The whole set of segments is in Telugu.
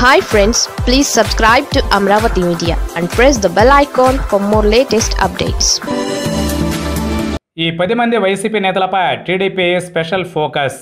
hi friends please subscribe to Amaravati media and press the bell icon for more latest updates ఈ పది మంది వైసీపీ నేతలపై టీడీపీ స్పెషల్ ఫోకస్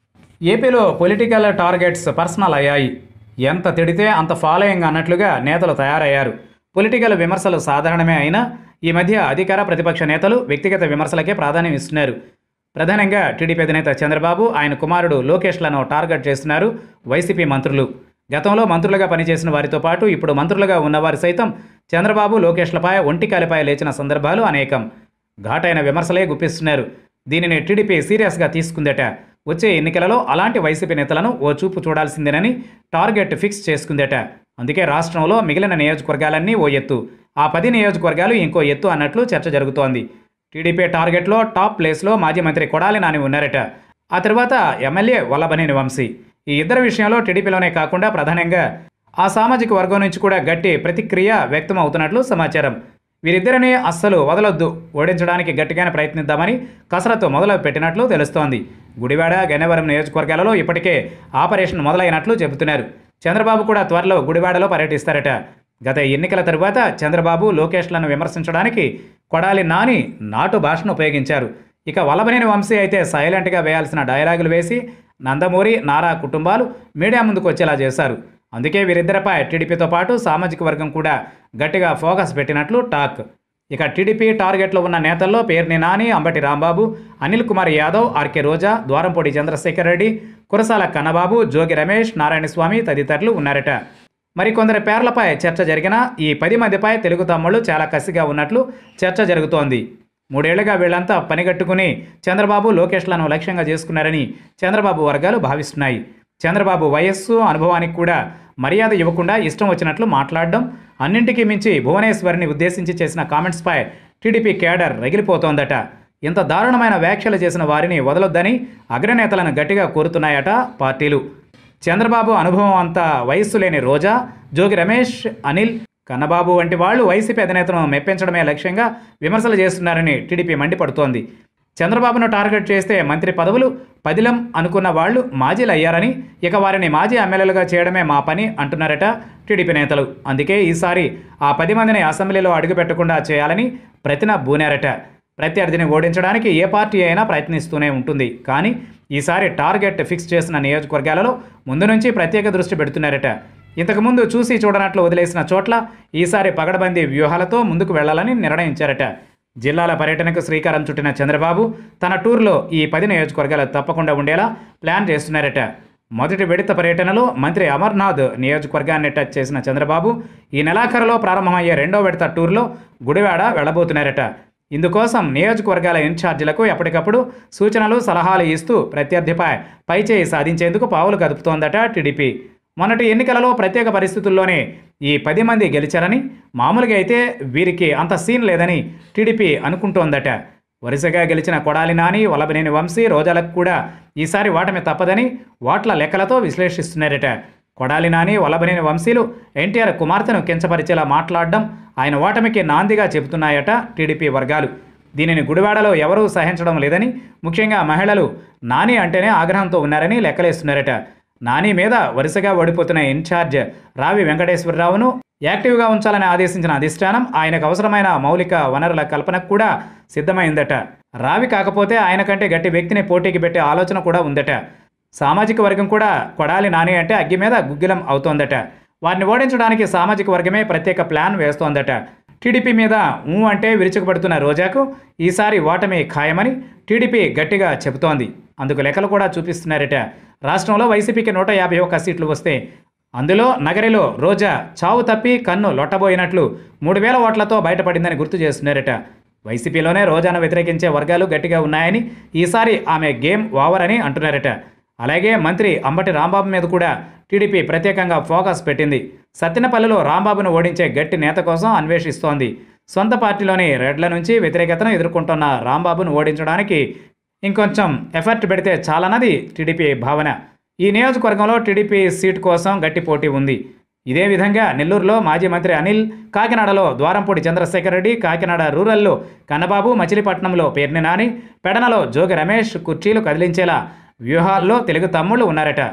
ఏపీలో పొలిటికల్ టార్గెట్స్ పర్సనల్ అయ్యాయి ఎంత తిడితే అంత ఫాలోయింగ్ అన్నట్లుగా నేతలు తయారయ్యారు పొలిటికల్ విమర్శలు సాధారణమే అయినా ఈ మధ్య అధికార ప్రతిపక్ష నేతలు వ్యక్తిగత విమర్శలకే ప్రాధాన్యం ఇస్తున్నారు ప్రధానంగా టీడీపీ అధినేత చంద్రబాబు ఆయన కుమారుడు లోకేష్లను టార్గెట్ చేస్తున్నారు వైసీపీ మంత్రులు గతంలో మంత్రులుగా పనిచేసిన వారితో పాటు ఇప్పుడు మంత్రులుగా ఉన్నవారు సైతం చంద్రబాబు లోకేష్లపై ఒంటికాలిపై లేచిన సందర్భాలు అనేకం ఘాటైన విమర్శలే గుప్పిస్తున్నారు దీనిని టీడీపీ సీరియస్గా తీసుకుందట వచ్చే ఎన్నికలలో అలాంటి వైసీపీ నేతలను ఓ చూపు చూడాల్సిందేనని టార్గెట్ ఫిక్స్ చేసుకుందట అందుకే రాష్ట్రంలో మిగిలిన నియోజకవర్గాలన్నీ ఓ ఎత్తు ఆ పది నియోజకవర్గాలు ఇంకో ఎత్తు అన్నట్లు చర్చ జరుగుతోంది టీడీపీ టార్గెట్లో టాప్ ప్లేస్లో మాజీ మంత్రి కొడాలి నాని ఉన్నారట ఆ తర్వాత ఎమ్మెల్యే వల్లభనేని వంశీ ఈ ఇద్దరు విషయంలో టీడీపీలోనే కాకుండా ప్రధానంగా ఆ సామాజిక వర్గం నుంచి కూడా గట్టి ప్రతిక్రియ వ్యక్తం అవుతున్నట్లు సమాచారం వీరిద్దరిని అస్సలు వదలొద్దు ఓడించడానికి గట్టిగానే ప్రయత్నిద్దామని కసరత్తు మొదలు పెట్టినట్లు తెలుస్తోంది గుడివాడ గన్నవరం నియోజకవర్గాలలో ఇప్పటికే ఆపరేషన్ మొదలైనట్లు చెబుతున్నారు చంద్రబాబు కూడా త్వరలో గుడివాడలో పర్యటిస్తారట గత ఎన్నికల తరువాత చంద్రబాబు లోకేష్లను విమర్శించడానికి కొడాలి నాని నాటు భాషను ఉపయోగించారు ఇక వల్లభనేని వంశీ అయితే సైలెంట్గా వేయాల్సిన డైలాగులు వేసి నందమూరి నారా కుటుంబాలు మీడియా ముందుకు వచ్చేలా చేశారు అందుకే వీరిద్దరిపై టీడీపీతో పాటు సామాజిక వర్గం కూడా గట్టిగా ఫోకస్ పెట్టినట్లు టాక్ ఇక టీడీపీ టార్గెట్లో ఉన్న నేతల్లో పేర్ని నాని అంబటి రాంబాబు అనిల్ కుమార్ యాదవ్ ఆర్కే రోజా ద్వారంపూడి చంద్రశేఖర్ రెడ్డి కురసాల కన్నబాబు జోగి రమేష్ నారాయణస్వామి తదితరులు ఉన్నారట మరికొందరి పేర్లపై చర్చ జరిగినా ఈ పది మందిపై తెలుగు తమ్ముళ్ళు చాలా కసిగా ఉన్నట్లు చర్చ జరుగుతోంది మూడేళ్లుగా వీళ్లంతా పనిగట్టుకుని చంద్రబాబు లోకేష్లను లక్ష్యంగా చేసుకున్నారని చంద్రబాబు వర్గాలు భావిస్తున్నాయి చంద్రబాబు వయస్సు అనుభవానికి కూడా మర్యాద ఇవ్వకుండా ఇష్టం వచ్చినట్లు మాట్లాడడం అన్నింటికీ మించి భువనేశ్వరిని ఉద్దేశించి చేసిన కామెంట్స్పై టీడీపీ కేడర్ రగిలిపోతోందట ఇంత దారుణమైన వ్యాఖ్యలు చేసిన వారిని వదలొద్దని అగ్రనేతలను గట్టిగా కోరుతున్నాయట పార్టీలు చంద్రబాబు అనుభవం అంతా వయస్సు లేని రోజా జోగి రమేష్ అనిల్ కన్నబాబు వంటి వాళ్ళు వైసీపీ అధినేతను మెప్పించడమే లక్ష్యంగా విమర్శలు చేస్తున్నారని టీడీపీ మండిపడుతోంది చంద్రబాబును టార్గెట్ చేస్తే మంత్రి పదవులు పదిలం అనుకున్న వాళ్ళు మాజీలు అయ్యారని ఇక వారిని మాజీ ఎమ్మెల్యేలుగా చేయడమే మా పని అంటున్నారట టీడీపీ నేతలు అందుకే ఈసారి ఆ పది మందిని అసెంబ్లీలో అడుగుపెట్టకుండా చేయాలని ప్రతిన బూనారట ప్రత్యర్థిని ఓడించడానికి ఏ పార్టీ అయినా ప్రయత్నిస్తూనే ఉంటుంది కానీ ఈసారి టార్గెట్ ఫిక్స్ చేసిన నియోజకవర్గాలలో ముందు నుంచి ప్రత్యేక దృష్టి పెడుతున్నారట ఇంతకుముందు చూసి చూడనట్లు వదిలేసిన చోట్ల ఈసారి పగడబందీ వ్యూహాలతో ముందుకు వెళ్లాలని నిర్ణయించారట జిల్లాల పర్యటనకు శ్రీకారం చుట్టిన చంద్రబాబు తన టూర్లో ఈ పది నియోజకవర్గాలు తప్పకుండా ఉండేలా ప్లాన్ చేస్తున్నారట మొదటి విడత పర్యటనలో మంత్రి అమర్నాథ్ నియోజకవర్గాన్ని టచ్ చేసిన చంద్రబాబు ఈ నెలాఖరులో ప్రారంభమయ్యే రెండో విడత టూర్లో గుడివాడ వెళ్లబోతున్నారట ఇందుకోసం నియోజకవర్గాల ఇన్ఛార్జీలకు ఎప్పటికప్పుడు సూచనలు సలహాలు ఇస్తూ ప్రత్యర్థిపై పైచేయి సాధించేందుకు పావులు కదుపుతోందట టీడీపీ మొన్నటి ఎన్నికలలో ప్రత్యేక పరిస్థితుల్లోనే ఈ పది మంది గెలిచారని మామూలుగా అయితే వీరికి అంత సీన్ లేదని టీడీపీ అనుకుంటోందట వరుసగా గెలిచిన కొడాలి నాని వలబనేని వంశీ రోజాలకు కూడా ఈసారి ఓటమి తప్పదని ఓట్ల లెక్కలతో విశ్లేషిస్తున్నారట కొడాలి నాని వలబనేని వంశీలు ఎన్టీఆర్ కుమార్తెను కించపరిచేలా మాట్లాడడం ఆయన ఓటమికి నాందిగా చెబుతున్నాయట టీడీపీ వర్గాలు దీనిని గుడివాడలో ఎవరూ సహించడం లేదని ముఖ్యంగా మహిళలు నాని అంటేనే ఆగ్రహంతో ఉన్నారని లెక్కలేస్తున్నారట నాని మీద వరుసగా ఓడిపోతున్న ఇన్ఛార్జ్ రావి వెంకటేశ్వరరావును యాక్టివ్గా ఉంచాలని ఆదేశించిన అధిష్టానం ఆయనకు అవసరమైన మౌలిక వనరుల కల్పనకు కూడా సిద్ధమైందట రావి కాకపోతే ఆయన కంటే గట్టి వ్యక్తిని పోటీకి పెట్టే ఆలోచన కూడా ఉందట సామాజిక వర్గం కూడా కొడాలి నాని అంటే అగ్గి మీద గుగ్గిలం అవుతోందట వారిని ఓడించడానికి సామాజిక వర్గమే ప్రత్యేక ప్లాన్ వేస్తోందట టీడీపీ మీద ఊ అంటే విరుచుకుపడుతున్న రోజాకు ఈసారి ఓటమి ఖాయమని టీడీపీ గట్టిగా చెబుతోంది అందుకు లెక్కలు కూడా చూపిస్తున్నారట రాష్ట్రంలో వైసీపీకి నూట యాభై ఒక్క సీట్లు వస్తే అందులో నగరిలో రోజా చావు తప్పి కన్ను లొట్టబోయినట్లు మూడు వేల ఓట్లతో బయటపడిందని గుర్తు చేస్తున్నారట వైసీపీలోనే రోజాను వ్యతిరేకించే వర్గాలు గట్టిగా ఉన్నాయని ఈసారి ఆమె గేమ్ ఓవర్ అని అంటున్నారట అలాగే మంత్రి అంబటి రాంబాబు మీద కూడా టీడీపీ ప్రత్యేకంగా ఫోకస్ పెట్టింది సత్తెనపల్లిలో రాంబాబును ఓడించే గట్టి నేత కోసం అన్వేషిస్తోంది సొంత పార్టీలోని రెడ్ల నుంచి వ్యతిరేకతను ఎదుర్కొంటున్న రాంబాబును ఓడించడానికి ఇంకొంచెం ఎఫర్ట్ పెడితే చాలన్నది టీడీపీ భావన ఈ నియోజకవర్గంలో టీడీపీ సీటు కోసం గట్టి పోటీ ఉంది ఇదే విధంగా నెల్లూరులో మాజీ మంత్రి అనిల్ కాకినాడలో ద్వారంపూడి చంద్రశేఖర్ రెడ్డి కాకినాడ రూరల్లో కన్నబాబు మచిలీపట్నంలో పేర్ని నాని పెడనలో జోగి రమేష్ కుర్చీలు కదిలించేలా వ్యూహాల్లో తెలుగు తమ్ముళ్ళు ఉన్నారట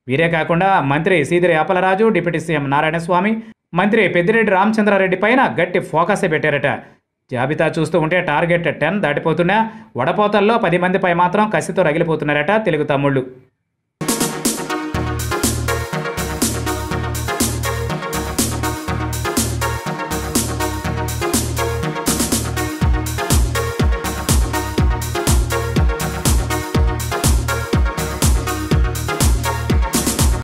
వీరే కాకుండా మంత్రి సీదిరి అప్పలరాజు డిప్యూటీ సీఎం నారాయణస్వామి మంత్రి పెద్దిరెడ్డి రామచంద్రారెడ్డి పైన గట్టి ఫోకస్ పెట్టారట జాబితా చూస్తూ ఉంటే టార్గెట్ టెన్ దాటిపోతున్నా వడపోతల్లో పది మందిపై మాత్రం కసితో రగిలిపోతున్నారట తెలుగు తమ్ముళ్ళు